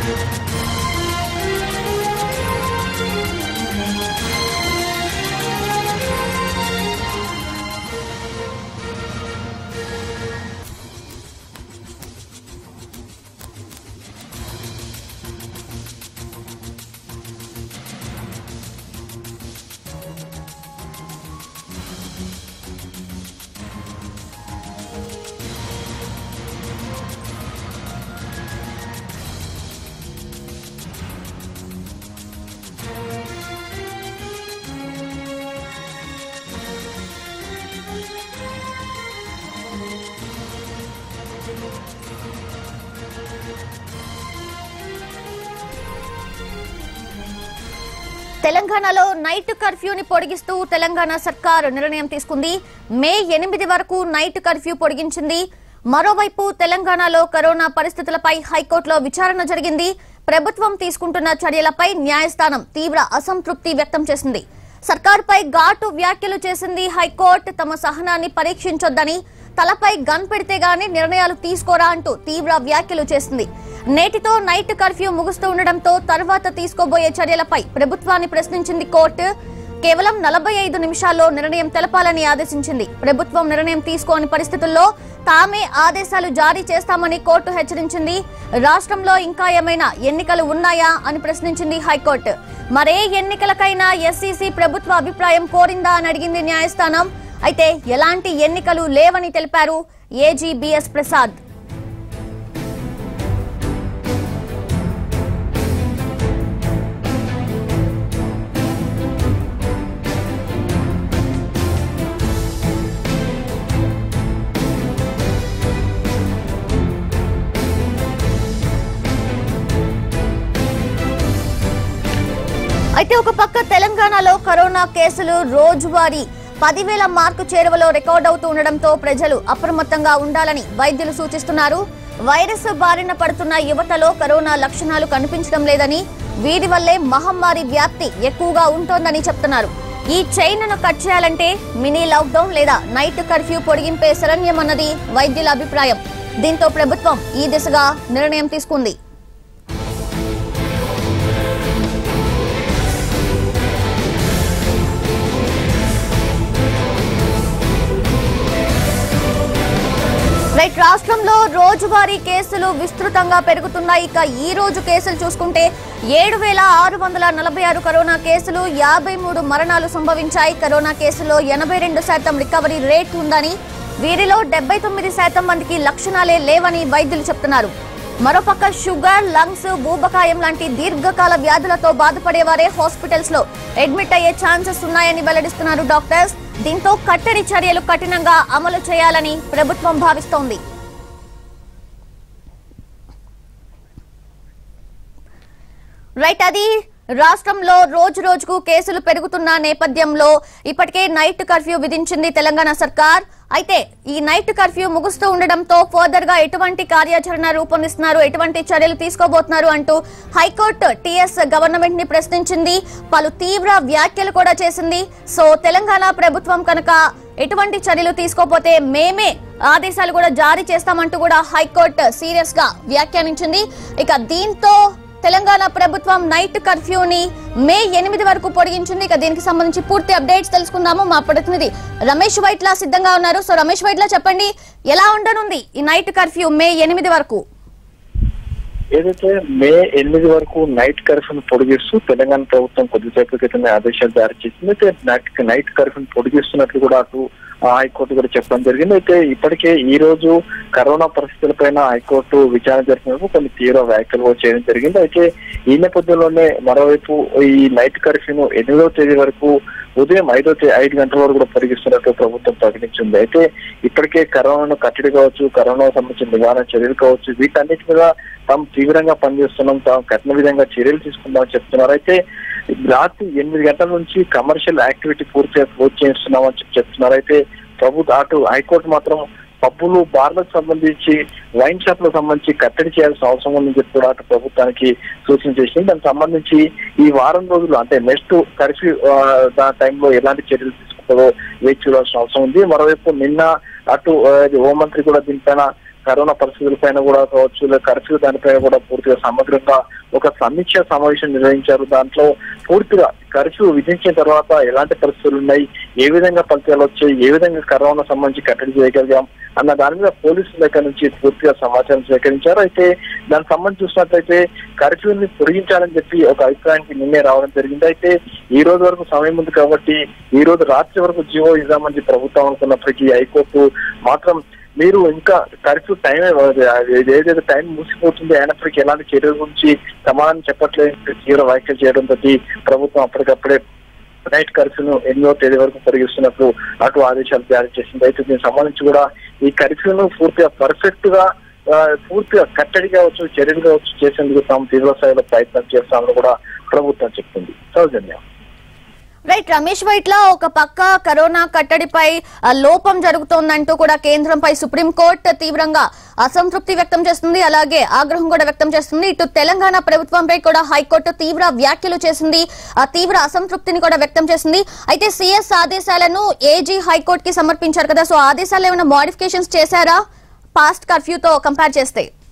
తెలంగాణలో నైట్ కర్ఫ్యూని పొడిగిస్తూ తెలంగాణ సర్కార్ నిర్ణయం తీసుకుంది మే ఎనిమిది వరకు నైట్ కర్ఫ్యూ పొడిగించింది మరోవైపు తెలంగాణలో కరోనా పరిస్థితులపై హైకోర్టులో విచారణ జరిగింది ప్రభుత్వం తీసుకుంటున్న చర్యలపై న్యాయస్థానం తీవ్ర అసంతృప్తి వ్యక్తం చేసింది సర్కార్పై ఘాటు వ్యాఖ్యలు చేసింది హైకోర్టు తమ సహనాన్ని పరీక్షించొద్దని తలపై గన్ పెడితే గానీ నిర్ణయాలు తీసుకోరా అంటూ తీవ్ర వ్యాఖ్యలు చేసింది నేటితో నైట్ కర్ఫ్యూ ముగుస్తూ ఉండడంతో తర్వాత తీసుకోబోయే చర్యలపై ప్రభుత్వాన్ని ప్రశ్నించింది కోర్టు కేవలం నలభై ఐదు నిమిషాల్లో నిర్ణయం తెలపాలని ఆదేశించింది ప్రభుత్వం నిర్ణయం తీసుకోని పరిస్థితుల్లో తామే ఆదేశాలు జారీ చేస్తామని కోర్టు హెచ్చరించింది రాష్ట్రంలో ఇంకా ఏమైనా ఎన్నికలు ఉన్నాయా అని ప్రశ్నించింది హైకోర్టు మరే ఎన్నికలకైనా ఎస్సీసీ ప్రభుత్వ అభిప్రాయం కోరిందా అని అడిగింది న్యాయస్థానం అయితే ఎలాంటి ఎన్నికలు లేవని తెలిపారు ఏజీ బిఎస్ ప్రసాద్ అయితే ఒక పక్క తెలంగాణలో కరోనా కేసులు రోజువారీ పదివేల మార్కు చేరువలో రికార్డ్ అవుతూ ఉండడంతో ప్రజలు అప్రమత్తంగా ఉండాలని వైద్యులు సూచిస్తున్నారు వైరస్ బారిన పడుతున్న యువతలో కరోనా లక్షణాలు కనిపించడం లేదని వీటి వల్లే మహమ్మారి వ్యాప్తి ఎక్కువగా ఉంటోందని చెప్తున్నారు ఈ చైన్ను కట్ చేయాలంటే మినీ లాక్డౌన్ లేదా నైట్ కర్ఫ్యూ పొడిగింపే శరణ్యమన్నది వైద్యుల అభిప్రాయం దీంతో ప్రభుత్వం ఈ దిశగా నిర్ణయం తీసుకుంది రైట్ రాష్ట్రంలో రోజువారీ కేసులు విస్తృతంగా పెరుగుతున్నాయి ఇక ఈ రోజు కేసులు చూసుకుంటే ఏడు వేల ఆరు వందల నలభై ఆరు కరోనా కేసులు యాభై మూడు మరణాలు సంభవించాయి కరోనా కేసులో ఎనభై రెండు శాతం రికవరీ రేట్ ఉందని వీరిలో డెబ్బై తొమ్మిది శాతం మందికి లక్షణాలే లేవని వైద్యులు చెప్తున్నారు మరోపక్క షుగర్ లంగ్స్ ఊబకాయం లాంటి దీర్ఘకాల వ్యాధులతో బాధపడేవారే హాస్పిటల్స్ లో అడ్మిట్ అయ్యే ఛాన్సెస్ ఉన్నాయని వెల్లడిస్తున్నారు డాక్టర్స్ దీంతో కట్టడి చర్యలు కఠినంగా అమలు చేయాలని ప్రభుత్వం భావిస్తోంది రైట్ అది రాష్ట్రంలో రోజు రోజుకు కేసులు పెరుగుతున్న నేపథ్యంలో ఇప్పటికే నైట్ కర్ఫ్యూ విధించింది తెలంగాణ సర్కార్ అయితే ఈ నైట్ కర్ఫ్యూ ముగుస్తూ ఉండడంతో ఫర్దర్ గా ఎటువంటి కార్యాచరణ రూపొందిస్తున్నారు ఎటువంటి చర్యలు తీసుకోబోతున్నారు అంటూ హైకోర్టు టీఎస్ గవర్నమెంట్ ని ప్రశ్నించింది పలు తీవ్ర వ్యాఖ్యలు కూడా చేసింది సో తెలంగాణ ప్రభుత్వం కనుక ఎటువంటి చర్యలు తీసుకోపోతే మేమే ఆదేశాలు కూడా జారీ చేస్తామంటూ కూడా హైకోర్టు సీరియస్ గా వ్యాఖ్యానించింది ఇక దీంతో తెలంగాణ ప్రభుత్వం నైట్ కర్ఫ్యూని మే ఎనిమిది వరకు పొడిగించింది ఇక దీనికి సంబంధించి పూర్తి అప్డేట్స్ తెలుసుకుందాము మా ప్రతినిధి రమేష్ వైట్లా సిద్ధంగా ఉన్నారు సో రమేష్ వైట్లా చెప్పండి ఎలా ఉండనుంది ఈ నైట్ కర్ఫ్యూ మే ఎనిమిది వరకు ఏదైతే మే ఎనిమిది వరకు నైట్ కర్ఫ్యూను పొడిగిస్తూ తెలంగాణ ప్రభుత్వం కొద్దిసేపటి క్రితమే ఆదేశాలు జారీ చేసింది అయితే నైట్ నైట్ కర్ఫ్యూను పొడిగిస్తున్నట్లు కూడా అటు ఆ హైకోర్టు కూడా చెప్పడం జరిగింది అయితే ఇప్పటికే ఈ రోజు కరోనా పరిస్థితులపైన హైకోర్టు విచారణ జరిపినప్పుడు కొన్ని తీవ్ర వ్యాఖ్యలు కూడా చేయడం జరిగింది అయితే ఈ నేపథ్యంలోనే మరోవైపు ఈ నైట్ కర్ఫ్యూను ఎనిమిదవ తేదీ వరకు ఉదయం ఐదో తే- ఐదు గంటల వరకు కూడా పొడిగిస్తున్నట్టు ప్రభుత్వం ప్రకటించింది అయితే ఇప్పటికే కరోనాను కట్టడి కావచ్చు కరోనా సంబంధించిన నివారణ చర్యలు కావచ్చు వీటన్నిటి మీద తాము తీవ్రంగా పనిచేస్తున్నాం తాము కఠిన విధంగా చర్యలు తీసుకుందామని చెప్తున్నారు అయితే రాత్రి ఎనిమిది గంటల నుంచి కమర్షియల్ యాక్టివిటీ పూర్తిగా క్లోజ్ చేస్తున్నామని చెప్పి చెప్తున్నారు అయితే ప్రభుత్వ అటు హైకోర్టు మాత్రం పబ్బులు బార్లకు సంబంధించి వైన్ షాప్లకు సంబంధించి కట్టడి చేయాల్సిన అవసరం ఉందని చెప్పి కూడా అటు ప్రభుత్వానికి సూచన చేసింది దానికి సంబంధించి ఈ వారం రోజులు అంటే నెక్స్ట్ కర్ఫ్యూ ఆ, దా టైంలో ఎలాంటి చర్యలు తీసుకుంటారో వేచి చూడాల్సిన అవసరం ఉంది మరోవైపు నిన్న అటు ఆ, ఇది హోంమంత్రి కూడా దీనిపైన కరోనా పరిస్థితుల పైన కూడా కావచ్చు లేదా కర్ఫ్యూ దానిపైన కూడా పూర్తిగా సమగ్రంగా ఒక సమీక్ష సమావేశం నిర్వహించారు దాంట్లో పూర్తిగా కర్ఫ్యూ విధించిన తర్వాత ఎలాంటి పరిస్థితులు ఉన్నాయి ఏ విధంగా ఫలితాలు వచ్చాయి ఏ విధంగా కరోనా సంబంధించి కట్టడి చేయగలిగాం అన్న దాని మీద పోలీసుల దగ్గర నుంచి పూర్తిగా సమాచారం సేకరించారు అయితే దానికి సంబంధించి చూసినట్లయితే కర్ఫ్యూని పొడిగించాలని చెప్పి ఒక అభిప్రాయానికి నిన్నే రావడం జరిగింది అయితే ఈ రోజు వరకు సమయం ఉంది కాబట్టి ఈ రోజు రాత్రి వరకు జీవో ఇద్దామని చెప్పి ప్రభుత్వం అనుకున్నప్పటికీ హైకోర్టు మాత్రం మీరు ఇంకా కర్ఫ్యూ టైం ఏదైతే టైం మూసిపోతుంది అయినప్పటికీ ఎలాంటి చర్యల గురించి సమాధానం చెప్పట్లేదు తీవ్ర వ్యాఖ్యలు చేయడంతో ప్రభుత్వం అప్పటికప్పుడే నైట్ కర్ఫ్యూను ఎనిమిదో తేదీ వరకు పొడిగిస్తున్నట్లు అటు ఆదేశాలు జారీ చేసింది అయితే దీనికి సంబంధించి కూడా ఈ కర్ఫ్యూను పూర్తిగా పర్ఫెక్ట్ గా ఆ, పూర్తిగా కట్టడి కావచ్చు చర్యలు కావచ్చు చేసేందుకు తాము తీవ్ర స్థాయిలో ప్రయత్నం చేస్తామని కూడా ప్రభుత్వం చెప్తుంది సౌజన్య రైట్ రమేష్ వైట్ల ఒక పక్క కరోనా కట్టడిపై ఆ, లోపం జరుగుతోందంటూ కూడా కేంద్రంపై సుప్రీంకోర్టు తీవ్రంగా అసంతృప్తి వ్యక్తం చేస్తుంది అలాగే ఆగ్రహం కూడా వ్యక్తం చేస్తుంది ఇటు తెలంగాణ ప్రభుత్వంపై కూడా హైకోర్టు తీవ్ర వ్యాఖ్యలు చేసింది ఆ తీవ్ర అసంతృప్తిని కూడా వ్యక్తం చేసింది అయితే సిఎస్ ఆదేశాలను ఏజీ హైకోర్టుకి సమర్పించారు కదా సో ఆదేశాలు ఏమైనా మోడిఫికేషన్స్ చేశారా పాస్ట్ కర్ఫ్యూతో కంపేర్ చేస్తే